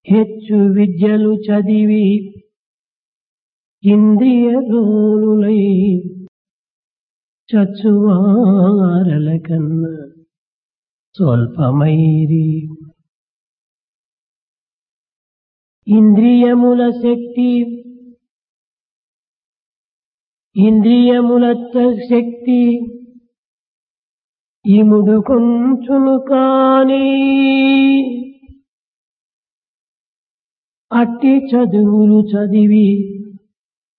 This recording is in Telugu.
ಹೆಚ್ಚು విద్యలు చదివి ఇంద్రియ లోలులై చచ్చువారల కన్నా స్వల్పమైరి ఇంద్రియముల శక్తి ఇంద్రియముల శక్తి ఇముడు కొంచును కాని అట్టి చదువులు చదివి